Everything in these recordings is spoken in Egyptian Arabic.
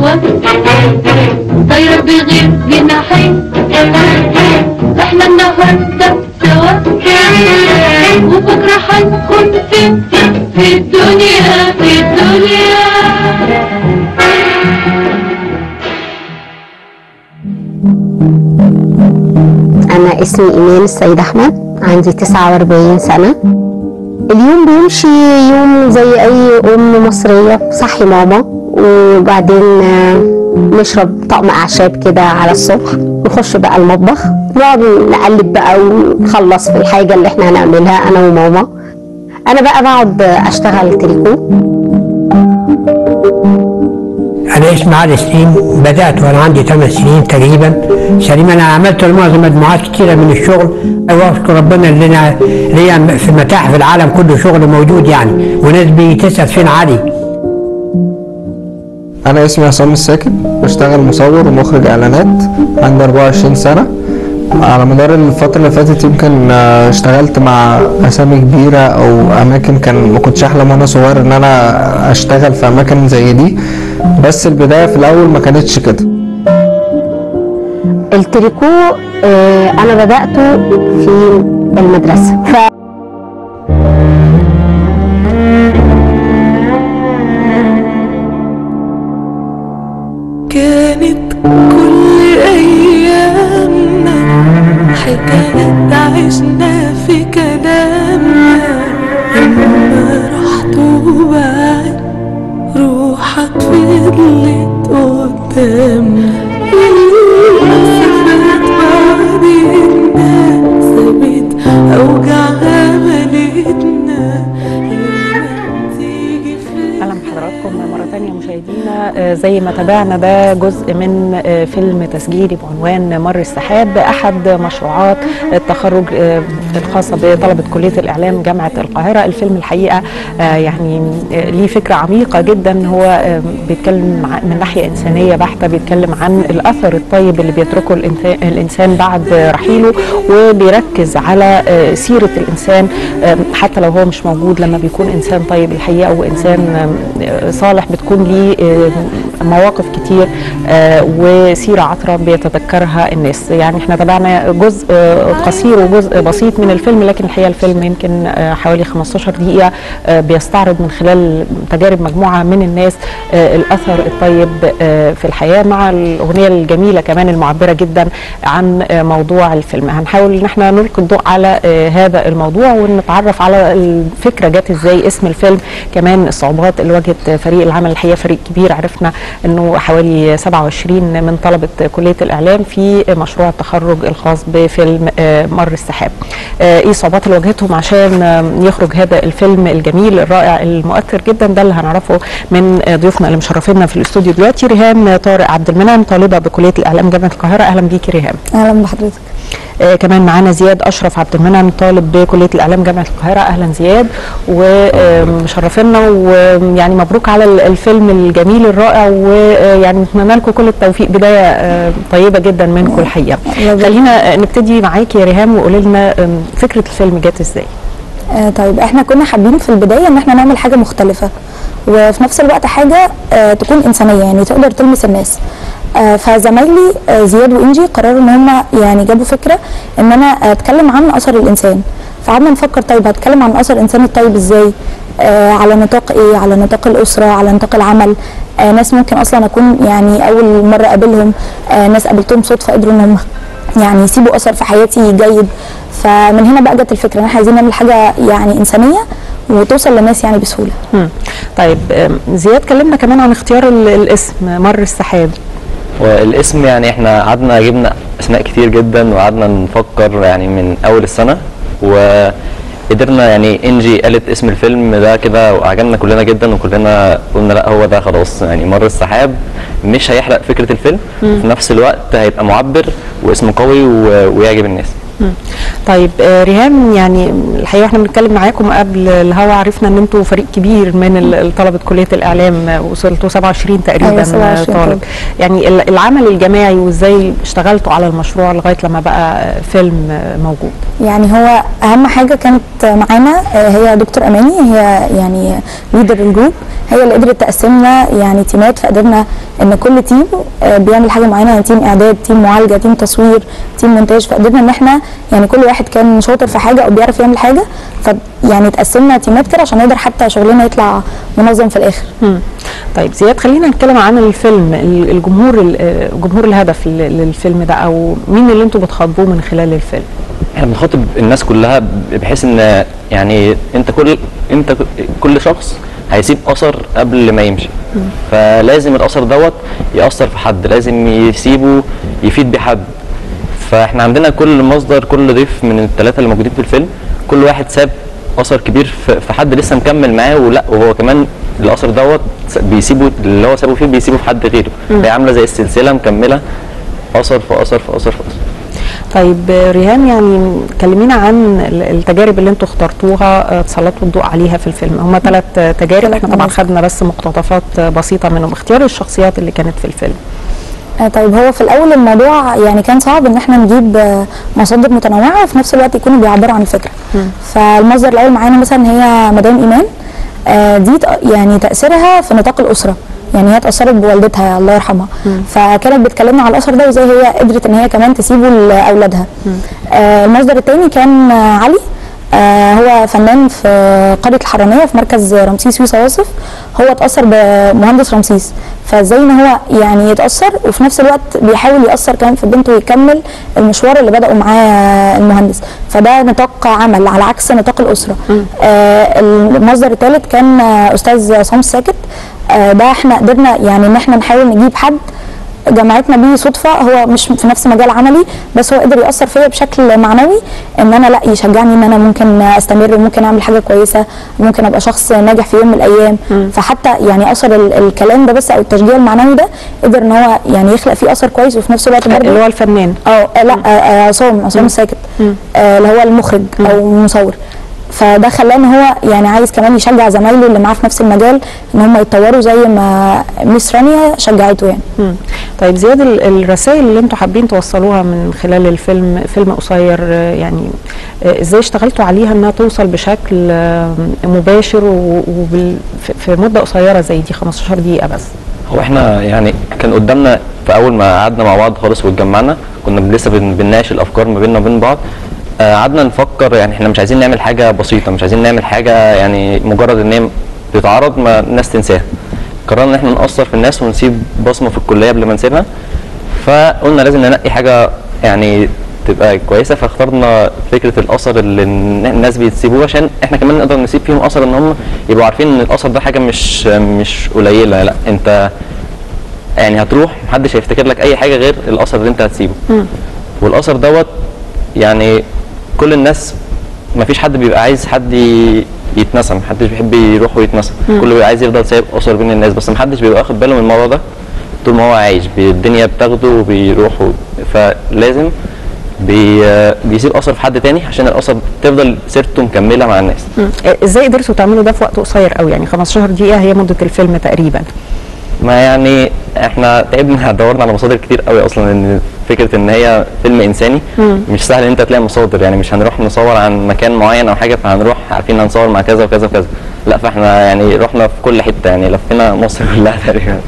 سوا طايرة بغير جناحين احنا النهاردة سوا وبكرة هنكون فين في الدنيا في الدنيا أنا اسمي إيمان السيد أحمد عندي 49 سنة اليوم بيمشي يوم زي أي أم مصرية صحي ماما وبعدين آه، نشرب طقم أعشاب كده على الصبح نخش بقى المطبخ نقعد نقلب بقى ونخلص في الحاجة اللي احنا هنعملها أنا وماما أنا بقى بقعد أشتغل تريكو أنا اسمي علي سليم بدأت وأنا عندي 8 سنين تقريبا سليم أنا عملت لمعظم مجموعات كتيرة من الشغل وأشكر ربنا اللي أنا ليا في متاحف العالم كله شغل موجود يعني وناس بتسأل فين علي انا اسمي عصام الساكن بشتغل مصور ومخرج اعلانات عندي 24 سنه على مدار الفترة اللي فاتت يمكن آه، اشتغلت مع أسامي كبيرة أو أماكن كان ما كنتش أحلم وأنا صغير إن أنا أشتغل في أماكن زي دي بس البداية في الأول ما كانتش كده التريكو آه، أنا بدأته في المدرسة ف كانت كل أيامنا حكايات عشنا في كلامنا لما رحت وبعد روحك فضلت قدامنا مسافات بعدنا سابت أوجع أملتنا لما تيجي في اهلا بحضراتكم مره تانية مشاهدينا آه، زي ما تابعنا ده جزء من آه، فيلم تسجيلي بعنوان مر السحاب احد مشروعات التخرج آه، الخاصه بطلبه كليه الاعلام جامعه القاهره الفيلم الحقيقه آه، يعني آه، ليه فكره عميقه جدا هو آه، بيتكلم ع- من ناحيه انسانيه بحته بيتكلم عن الاثر الطيب اللي بيتركه الإنسان- الانسان بعد رحيله وبيركز على آه، سيره الانسان آه، حتى لو هو مش موجود لما بيكون انسان طيب الحقيقه وانسان آه، صالح بتكون ليه آه، مواقف كتير آه، وسيره عطره بيتذكرها الناس يعني احنا تابعنا جزء آه، قصير وجزء بسيط من الفيلم لكن الحقيقه الفيلم يمكن آه، حوالي 15 دقيقه آه، بيستعرض من خلال تجارب مجموعه من الناس آه، الاثر الطيب آه، في الحياه مع الاغنيه الجميله كمان المعبره جدا عن آه، موضوع الفيلم هنحاول ان احنا نلقي الضوء على آه، هذا الموضوع ونتعرف على الفكره جت ازاي اسم الفيلم كمان الصعوبات اللي واجهت فريق العمل الحقيقه فريق كبير عرفنا انه حوالي 27 من طلبه كليه الاعلام في مشروع التخرج الخاص بفيلم آه، مر السحاب آه، ايه الصعوبات اللي واجهتهم عشان آه، يخرج هذا الفيلم الجميل الرائع المؤثر جدا ده اللي هنعرفه من آه، ضيوفنا اللي مشرفينا في الاستوديو دلوقتي ريهام طارق عبد المنعم طالبه بكليه الاعلام جامعه القاهره اهلا بيكي ريهام اهلا بحضرتك آه كمان معانا زياد اشرف عبد المنعم طالب بكليه الاعلام جامعه القاهره اهلا زياد ومشرفينا ويعني مبروك على ال- الفيلم الجميل الرائع ويعني نتمنى لكم كل التوفيق بدايه آه، طيبه جدا منكم الحقيقه خلينا آه، نبتدي معاكي يا ريهام وقولي لنا آم، فكره الفيلم جت ازاي آه طيب احنا كنا حابين في البدايه ان احنا نعمل حاجه مختلفه وفي نفس الوقت حاجه آه تكون انسانيه يعني تقدر تلمس الناس آه فزمايلي آه زياد وانجي قرروا ان هم يعني جابوا فكره ان انا اتكلم عن اثر الانسان فقعدنا نفكر طيب هتكلم عن اثر الانسان الطيب ازاي آه على نطاق ايه على نطاق الاسره على نطاق العمل آه ناس ممكن اصلا اكون يعني اول مره اقابلهم آه ناس قابلتهم صدفه قدروا ان هم يعني يسيبوا اثر في حياتي جيد فمن هنا بقى جت الفكره ان احنا عايزين نعمل حاجه يعني انسانيه وتوصل للناس يعني بسهوله مم. طيب آم، زياد كلمنا كمان عن اختيار ال- الاسم مر السحاب والاسم يعني احنا قعدنا جبنا اسماء كتير جدا وقعدنا نفكر يعني من اول السنه وقدرنا يعني انجي قالت اسم الفيلم ده كده وعجبنا كلنا جدا وكلنا قلنا لا هو ده خلاص يعني مر السحاب مش هيحرق فكره الفيلم مم. في نفس الوقت هيبقى معبر واسم قوي و- ويعجب الناس طيب آه، ريهام يعني الحقيقه احنا بنتكلم معاكم قبل الهوا عرفنا ان انتوا فريق كبير من ال- طلبه كليه الاعلام آه، وصلتوا 27 تقريبا أيوة، آه، 27 طالب طالب. يعني ال- العمل الجماعي وازاي اشتغلتوا على المشروع لغايه لما بقى آه، فيلم آه، موجود يعني هو اهم حاجه كانت معانا آه، هي دكتور اماني هي يعني ليدر الجروب هي اللي قدرت تقسمنا يعني تيمات فقدرنا ان كل تيم آه، بيعمل حاجه معينه يعني تيم اعداد تيم معالجه تيم تصوير تيم مونتاج فقدرنا ان احنا يعني كل واحد كان شاطر في حاجه او بيعرف يعمل حاجه ف يعني تقسمنا تيمات كده عشان نقدر حتى شغلنا يطلع منظم في الاخر مم. طيب زياد خلينا نتكلم عن الفيلم ال- الجمهور ال- آه، جمهور الهدف لل- للفيلم ده او مين اللي انتوا بتخاطبوه من خلال الفيلم احنا بنخاطب الناس كلها بحيث ان يعني انت كل انت كل شخص هيسيب اثر قبل ما يمشي فلازم الاثر دوت ياثر في حد لازم يسيبه يفيد بحد فاحنا عندنا كل مصدر كل ضيف من الثلاثه اللي موجودين في الفيلم كل واحد ساب اثر كبير في في حد لسه مكمل معاه ولا وهو كمان الاثر دوت بيسيبه اللي هو سابه فيه بيسيبه في حد غيره هي عامله زي السلسله مكمله اثر في اثر في اثر في اثر طيب آه، ريهام يعني كلمينا عن ال- التجارب اللي انتوا اخترتوها آه، تسلطوا الضوء عليها في الفيلم هم ثلاث تجارب ثلاث احنا طبعا نماذج. خدنا بس مقتطفات آه، بسيطه منهم اختيار الشخصيات اللي كانت في الفيلم آه، طيب هو في الاول الموضوع يعني كان صعب ان احنا نجيب آه، مصادر متنوعه وفي نفس الوقت يكونوا بيعبروا عن الفكره فالمصدر الاول معانا مثلا هي مدام ايمان آه، دي تق- يعني تاثيرها في نطاق الاسره يعني هي اتاثرت بوالدتها الله يرحمها فكانت بتكلمنا على الاثر ده وازاي هي قدرت ان هي كمان تسيبه لاولادها آه، المصدر الثاني كان آه، علي آه هو فنان في قرية الحرانية في مركز رمسيس يوسف واصف هو اتأثر بمهندس رمسيس فازاي ان هو يعني يتأثر وفي نفس الوقت بيحاول يأثر كمان في بنته ويكمل المشوار اللي بدأوا معاه المهندس فده نطاق عمل على عكس نطاق الأسرة آه المصدر الثالث كان آه أستاذ صامت ساكت آه ده احنا قدرنا يعني ان احنا نحاول نجيب حد جمعتنا بيه صدفه هو مش في نفس مجال عملي بس هو قدر ياثر فيا بشكل معنوي ان انا لا يشجعني ان انا ممكن استمر وممكن اعمل حاجه كويسه ممكن ابقى شخص ناجح في يوم من الايام فحتى يعني اثر ال- الكلام ده بس او التشجيع المعنوي ده قدر ان هو يعني يخلق فيه اثر كويس وفي نفس الوقت برضه اللي هو الفنان اه آه، لا آه، آه، عصام عصام الساكت آه، اللي هو المخرج او المصور فده خلاه ان هو يعني عايز كمان يشجع زمايله اللي معاه في نفس المجال ان هم يتطوروا زي ما ميس رانيا شجعته يعني مم. طيب زياد ال- الرسائل اللي انتوا حابين توصلوها من خلال الفيلم فيلم قصير آه، يعني آه، ازاي اشتغلتوا عليها انها توصل بشكل آه، مباشر و- وبال- في- في مده قصيره زي دي 15 دقيقه بس هو احنا يعني كان قدامنا في اول ما قعدنا مع بعض خالص واتجمعنا كنا لسه بن- بنناقش الافكار ما بيننا وبين بعض آه، قعدنا نفكر يعني احنا مش عايزين نعمل حاجه بسيطه مش عايزين نعمل حاجه يعني مجرد ان هي تتعرض ما الناس تنساها قررنا ان احنا نأثر في الناس ونسيب بصمه في الكليه قبل ما نسيبها فقلنا لازم ننقي حاجه يعني تبقى كويسه فاخترنا فكره الاثر اللي الن- الناس بيسيبوه عشان احنا كمان نقدر نسيب فيهم اثر ان هم يبقوا عارفين ان الاثر ده حاجه مش مش قليله لا انت يعني هتروح محدش هيفتكر لك اي حاجه غير الاثر اللي انت هتسيبه والاثر دوت يعني كل الناس ما فيش حد بيبقى عايز حد ي- يتنسى محدش بيحب يروح ويتنسى كله بيبقى عايز يفضل سايب اثر بين الناس بس محدش بيبقى واخد باله من الموضوع ده طول ما هو عايش بي- الدنيا بتاخده وبيروح و- فلازم بي بيسيب اثر في حد تاني عشان الاثر تفضل سيرته مكمله مع الناس مم. آه، ازاي قدرتوا تعملوا ده في وقت قصير قوي يعني 15 دقيقه هي مده الفيلم تقريبا ما يعني احنا تعبنا دورنا على مصادر كتير قوي اصلا ان فكره ان هي فيلم انساني مش سهل ان انت تلاقي مصادر يعني مش هنروح نصور عن مكان معين او حاجه فهنروح عارفين هنصور مع كذا وكذا وكذا لا فاحنا يعني رحنا في كل حته يعني لفينا مصر كلها تقريبا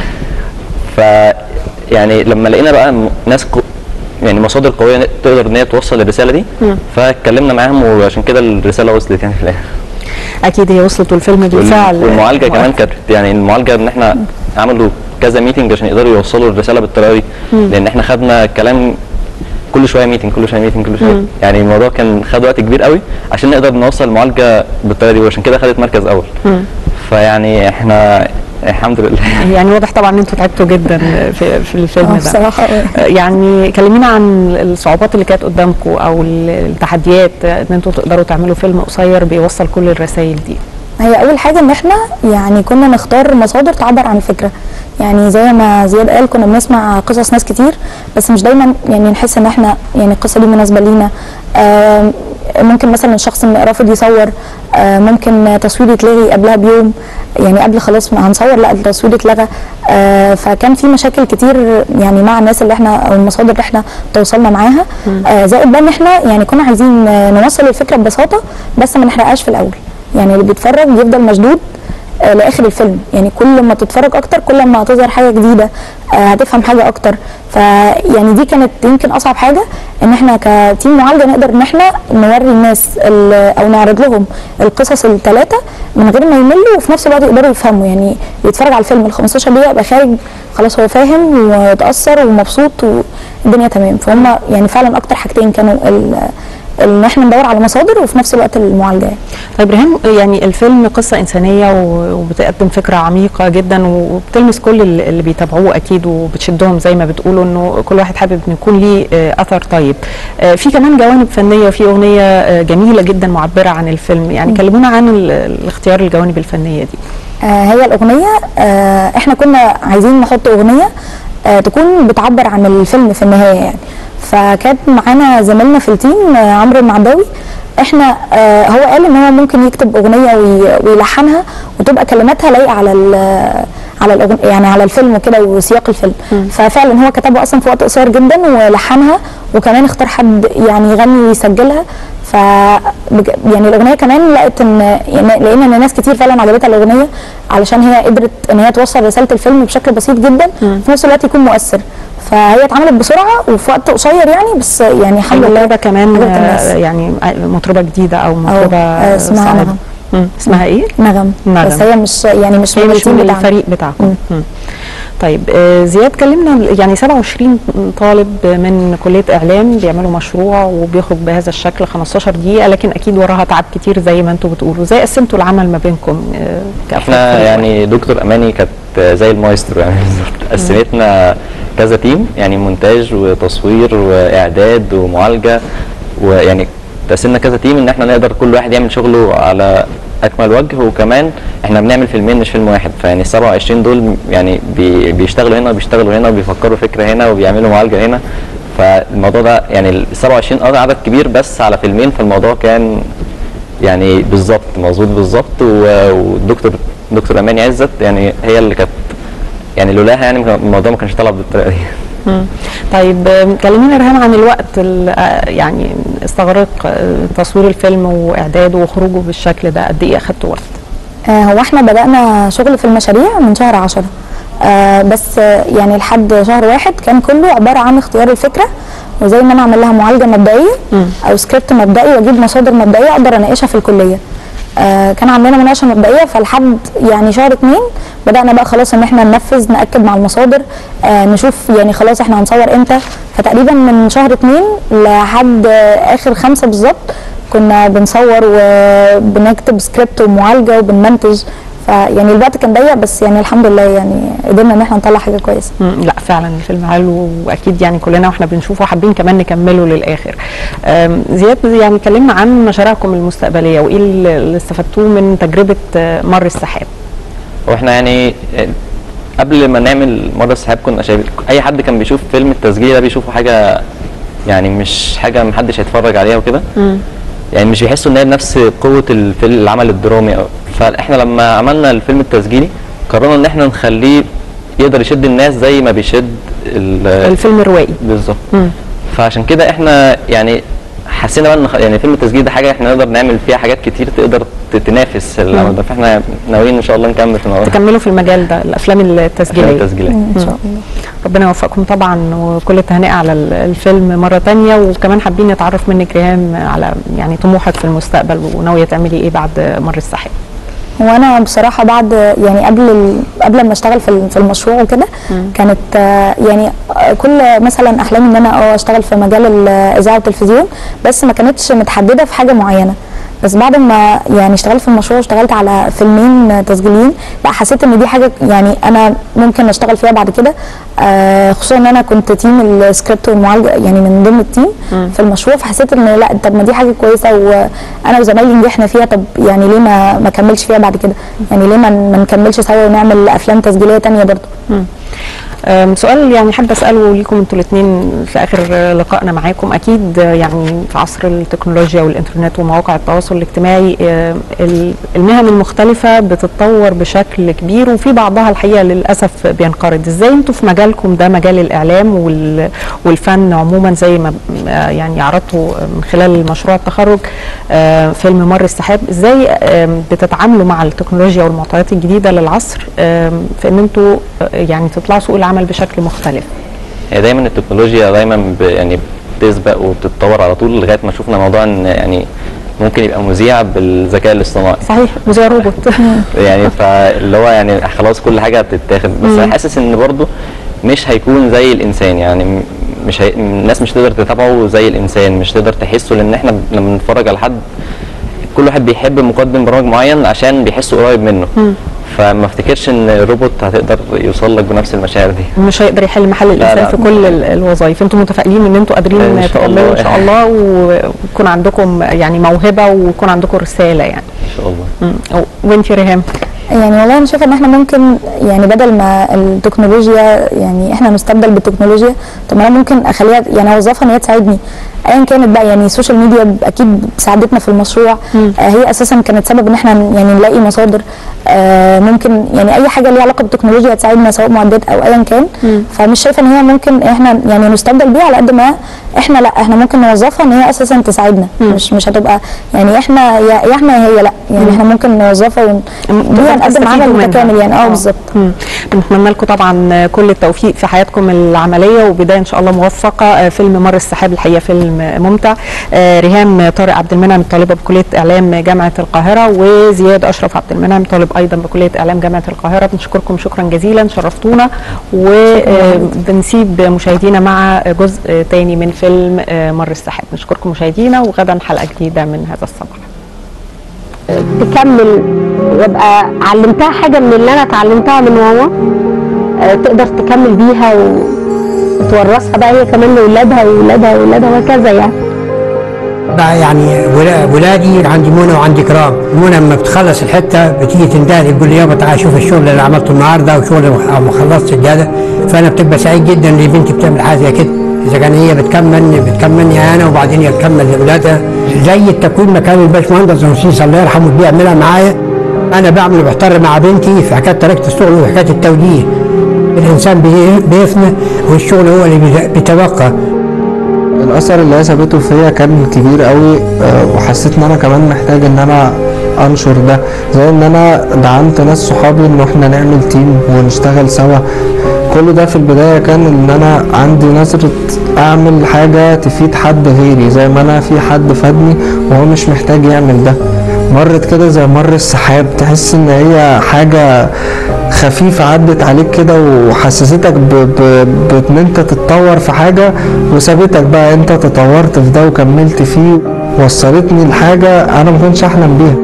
ف يعني لما لقينا بقى م- ناس قو يعني مصادر قويه تقدر ان هي توصل الرساله دي فاتكلمنا معاهم وعشان كده الرساله وصلت يعني في الاخر اكيد هي وصلت والفيلم وال- بالفعل والمعالجه كمان مؤثر. كانت يعني المعالجه ان احنا عملوا كذا ميتنج عشان يقدروا يوصلوا الرساله بالطريقه دي لان احنا خدنا كلام كل شويه ميتنج كل شويه ميتنج كل شويه يعني الموضوع كان خد وقت كبير قوي عشان نقدر نوصل المعالجه بالطريقه دي وعشان كده خدت مركز اول فيعني احنا الحمد لله يعني واضح طبعا ان انتوا تعبتوا جدا في, في الفيلم آه، ده بصراحه آه. يعني كلمينا عن الصعوبات اللي كانت قدامكم او ال- التحديات ان انتوا تقدروا تعملوا فيلم قصير بيوصل كل الرسائل دي هي اول حاجه ان احنا يعني كنا نختار مصادر تعبر عن الفكره يعني زي ما زياد قال كنا بنسمع قصص ناس كتير بس مش دايما يعني نحس ان احنا يعني القصه دي مناسبه لينا آم، ممكن مثلا الشخص م- رافض يصور آه، ممكن تصوير يتلغي قبلها بيوم يعني قبل خلاص ما هنصور لا التصوير اتلغى آه، فكان في مشاكل كتير يعني مع الناس اللي احنا او المصادر اللي احنا تواصلنا معاها آه، زائد بقى ان احنا يعني كنا عايزين آه، نوصل الفكره ببساطه بس ما نحرقهاش في الاول يعني اللي بيتفرج يفضل مشدود آه، لاخر الفيلم يعني كل ما تتفرج اكتر كل ما هتظهر حاجه جديده آه، هتفهم حاجه اكتر فيعني دي كانت يمكن اصعب حاجه ان احنا كتيم معالجه نقدر ان احنا نوري الناس ال- او نعرض لهم القصص الثلاثه من غير ما يملوا وفي نفس الوقت يقدروا يفهموا يعني يتفرج على الفيلم ال 15 دقيقه يبقى خارج خلاص هو فاهم وتاثر ومبسوط والدنيا تمام فهم يعني فعلا اكتر حاجتين كانوا ال- ان احنا ندور على مصادر وفي نفس الوقت المعالجه يعني. طيب ريهام يعني الفيلم قصة إنسانية و- وبتقدم فكرة عميقة جدا وبتلمس كل ال- اللي بيتابعوه أكيد وبتشدهم زي ما بتقولوا إنه كل واحد حابب إنه يكون ليه آه، أثر طيب. آه، في كمان جوانب فنية وفي أغنية آه، جميلة جدا معبرة عن الفيلم يعني كلمونا عن ال- الاختيار الجوانب الفنية دي. آه، هي الأغنية آه، احنا كنا عايزين نحط أغنية آه، تكون بتعبر عن الفيلم في النهاية يعني فكان معانا زميلنا في التيم آه، عمرو المعداوي احنا آه، هو قال ان هو ممكن يكتب اغنيه وي- ويلحنها وتبقى كلماتها لايقه على ال- على الأغن... يعني على الفيلم وكده وسياق الفيلم ففعلا هو كتبها اصلا في وقت قصير جدا ولحنها وكمان اختار حد يعني يغني ويسجلها ف بج- يعني الاغنيه كمان لقيت ان يعني لقينا ان ناس كتير فعلا عجبتها الاغنيه علشان هي قدرت ان هي توصل رساله الفيلم بشكل بسيط جدا في نفس الوقت يكون مؤثر فهي اتعملت بسرعه وفي وقت قصير يعني بس يعني الحمد لله المطربة كمان عجبت الناس. آه، يعني مطربة جديدة أو مطربة آه، اسمها صاعدة. نغم. مم، اسمها إيه؟ نغم. نغم. بس هي مش يعني مش هي من مش التيم من بتاعنا. الفريق بتاعكم مم. طيب آه، زياد كلمنا يعني 27 طالب من كليه اعلام بيعملوا مشروع وبيخرج بهذا الشكل 15 دقيقه لكن اكيد وراها تعب كتير زي ما انتم بتقولوا زي قسمتوا العمل ما بينكم آه، كأفراد احنا فريق يعني دكتور اماني كانت زي المايسترو يعني بالظبط قسمتنا كذا تيم يعني مونتاج وتصوير واعداد ومعالجه ويعني تقسمنا كذا تيم ان احنا نقدر كل واحد يعمل شغله على اكمل وجه وكمان احنا بنعمل فيلمين مش فيلم واحد فيعني ال 27 دول يعني بي بيشتغلوا هنا وبيشتغلوا هنا وبيفكروا فكره هنا وبيعملوا معالجه هنا فالموضوع ده يعني ال 27 اه عدد كبير بس على فيلمين فالموضوع كان يعني بالظبط مظبوط بالظبط و- والدكتور دكتور اماني عزت يعني هي اللي كانت يعني لولاها يعني الموضوع ما كانش طلع بالطريقه دي مم. طيب آم، كلمينا ريهام عن الوقت ال- آه، يعني استغرق آه، تصوير الفيلم واعداده وخروجه بالشكل ده قد ايه اخدتوا وقت؟ آه، هو احنا بدأنا شغل في المشاريع من شهر عشرة آه، بس آه، يعني لحد شهر واحد كان كله عبارة عن اختيار الفكرة وزي ان انا اعمل لها معالجة مبدئية او سكريبت مبدئي واجيب مصادر مبدئية اقدر اناقشها في الكلية آه، كان عندنا مناقشة مبدئية فلحد يعني شهر اتنين بدأنا بقى خلاص ان احنا ننفذ نأكد مع المصادر آه، نشوف يعني خلاص احنا هنصور امتى فتقريبا من شهر اتنين لحد آه، اخر خمسة بالظبط كنا بنصور وبنكتب سكريبت ومعالجه وبنمنتج فيعني الوقت كان ضيق بس يعني الحمد لله يعني قدرنا ان احنا نطلع حاجه كويسه مم، لا فعلا الفيلم حلو واكيد يعني كلنا واحنا بنشوفه حابين كمان نكمله للاخر آم، زياد يعني كلمنا عن مشاريعكم المستقبليه وايه اللي اللي استفدتوه من تجربه آه، مر السحاب واحنا يعني قبل ما نعمل مرة السحاب كنا شايف اي حد كان بيشوف فيلم التسجيل ده بيشوفه حاجه يعني مش حاجه محدش هيتفرج عليها وكده يعني مش بيحسوا ان هي بنفس قوه الفيلم العمل الدرامي أو فاحنا لما عملنا الفيلم التسجيلي قررنا ان احنا نخليه يقدر يشد الناس زي ما بيشد ال- الفيلم الروائي بالظبط فعشان كده احنا يعني حسينا بقى ان خ- يعني فيلم التسجيل ده حاجه احنا نقدر نعمل فيها حاجات كتير تقدر ت- تنافس العمل ده فاحنا ناويين ان شاء الله نكمل في الموضوع ده. تكملوا في المجال ده الافلام التسجيليه التسجيليه ان شاء الله ربنا يوفقكم طبعا وكل التهنئه على ال- الفيلم مره تانية وكمان حابين نتعرف منك ريهام على يعني طموحك في المستقبل وناويه تعملي ايه بعد مر السحاب هو انا بصراحه بعد يعني قبل ال... قبل ما اشتغل في ال- في المشروع وكده كانت آه، يعني آه، كل مثلا احلامي ان انا اه اشتغل في مجال الاذاعه والتلفزيون بس ما كانتش متحدده في حاجه معينه بس بعد ما يعني اشتغلت في المشروع واشتغلت على فيلمين تسجيليين لا حسيت ان دي حاجه يعني انا ممكن اشتغل فيها بعد كده آه خصوصا ان انا كنت تيم السكريبت والمعالجه يعني من ضمن التيم في المشروع فحسيت ان لا طب ما دي حاجه كويسه وانا وزمايلي نجحنا فيها طب يعني ليه ما ما كملش فيها بعد كده يعني ليه ما ما نكملش سوا ونعمل افلام تسجيليه تانية برضه أم، سؤال يعني حابه اساله ليكم انتوا الاثنين في اخر لقائنا معاكم اكيد آه، يعني في عصر التكنولوجيا والانترنت ومواقع التواصل الاجتماعي آه، ال- المهن المختلفه بتتطور بشكل كبير وفي بعضها الحقيقه للاسف بينقرض ازاي انتوا في مجالكم ده مجال الاعلام وال- والفن عموما زي ما آه، يعني عرضتوا من خلال مشروع التخرج آه، فيلم مر السحاب ازاي آم، بتتعاملوا مع التكنولوجيا والمعطيات الجديده للعصر آم، في ان انتوا آه، يعني تطلعوا سوق العمل بشكل مختلف هي دايما التكنولوجيا دايما ب يعني بتسبق وبتتطور على طول لغايه ما شفنا موضوع ان يعني ممكن يبقى مذيع بالذكاء الاصطناعي صحيح مذيع روبوت يعني فاللي هو يعني خلاص كل حاجه بتتاخد بس مم. انا حاسس ان برضه مش هيكون زي الانسان يعني م- مش هي... الناس مش تقدر تتابعه زي الانسان مش تقدر تحسه لان احنا لما بنتفرج على حد كل واحد بيحب مقدم برامج معين عشان بيحسه قريب منه مم. فما افتكرش ان الروبوت هتقدر يوصل لك بنفس المشاعر دي مش هيقدر يحل محل الانسان لا. في كل ال- الوظائف انتوا متفائلين ان انتوا إن قادرين شاء تؤمنوا ان الله. شاء الله ويكون عندكم يعني موهبه ويكون عندكم رساله يعني ان شاء الله مم. وانت يا ريهام يعني والله انا شايفه ان احنا ممكن يعني بدل ما التكنولوجيا يعني احنا نستبدل بالتكنولوجيا طب ما انا ممكن اخليها يعني اوظفها ان هي تساعدني ايا كانت بقى يعني السوشيال ميديا اكيد ساعدتنا في المشروع آه هي اساسا كانت سبب ان احنا يعني نلاقي مصادر آه ممكن يعني اي حاجه ليها علاقه بالتكنولوجيا تساعدنا سواء معدات او ايا كان فمش شايفه ان هي ممكن احنا يعني نستبدل بيها على قد ما احنا لا احنا ممكن نوظفها ان هي اساسا تساعدنا مش مش هتبقى يعني احنا يا يا احنا يا هي لا يعني احنا ممكن نوظفها ون... بيها نقدم تستفيدوا عمل منها. متكامل يعني اه آه. بالظبط مم. بنتمنى لكم طبعا كل التوفيق في حياتكم العمليه وبدايه ان شاء الله موفقه آه، فيلم مر السحاب الحقيقه فيلم ممتع آه، ريهام طارق عبد المنعم طالبه بكليه اعلام جامعه القاهره وزياد اشرف عبد المنعم طالب ايضا بكليه اعلام جامعه القاهره بنشكركم شكرا جزيلا شرفتونا وبنسيب مشاهدينا مع جزء تاني من فيلم آه، مر السحاب نشكركم مشاهدينا وغدا حلقه جديده من هذا الصباح تكمل وابقى علمتها حاجه من اللي انا اتعلمتها من ماما آه، تقدر تكمل بيها و- وتورثها بقى هي كمان لاولادها واولادها واولادها وهكذا يعني بقى يعني ولا- ولادي عندي منى وعندي كرام منى لما بتخلص الحته بتيجي تندهلي تقول لي يابا تعالى شوف الشغل اللي عملته النهارده وشغل ما خلصت سجاده فانا بتبقى سعيد جدا ان بنتي بتعمل حاجه زي كده اذا كان هي بتكمل بتكملني انا وبعدين هي تكمل لاولادها زي التكوين مكان الباشمهندس رمسيس الله يرحمه بيعملها معايا انا بعمل وبحتر مع بنتي في حكايه طريقه الشغل وحكايه التوجيه الانسان بي- بيفنى والشغل هو اللي بي- بيتبقى الاثر اللي هي سابته فيا كان كبير قوي آه، وحسيت ان انا كمان محتاج ان انا انشر ده زي ان انا دعمت ناس صحابي ان احنا نعمل تيم ونشتغل سوا كل ده في البداية كان ان انا عندي نظرة اعمل حاجة تفيد حد غيري زي ما انا في حد فادني وهو مش محتاج يعمل ده مرت كده زي مر السحاب تحس ان هي حاجة خفيفة عدت عليك كده وحسستك ب- ب- بان انت تتطور في حاجة وسابتك بقى انت تطورت في ده وكملت فيه وصلتني لحاجة انا ما كنتش احلم بيها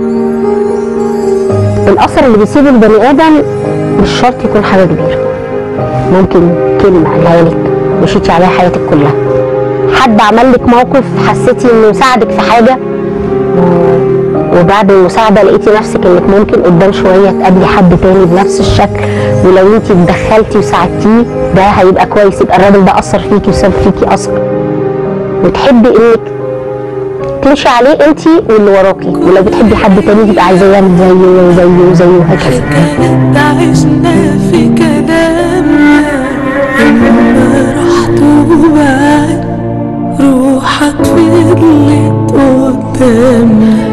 الاثر اللي بيسيبه البني ادم مش شرط يكون حاجه كبيره ممكن كلمه قالها لك مشيتي عليها حياتك كلها حد عمل لك موقف حسيتي انه ساعدك في حاجه و- وبعد المساعده لقيتي نفسك انك ممكن قدام شويه تقابلي حد تاني بنفس الشكل ولو انت اتدخلتي وساعدتيه ده هيبقى كويس يبقى الراجل ده اثر فيكي وساب فيكي اثر وتحبي انك تمشي عليه انت واللي وراكي ولو بتحبي حد تاني تبقى عايزه يعمل زيه وزيه وزيه وهكذا كانت عشنا في كلامنا لما رحت وبعد روحك فضلت قدامنا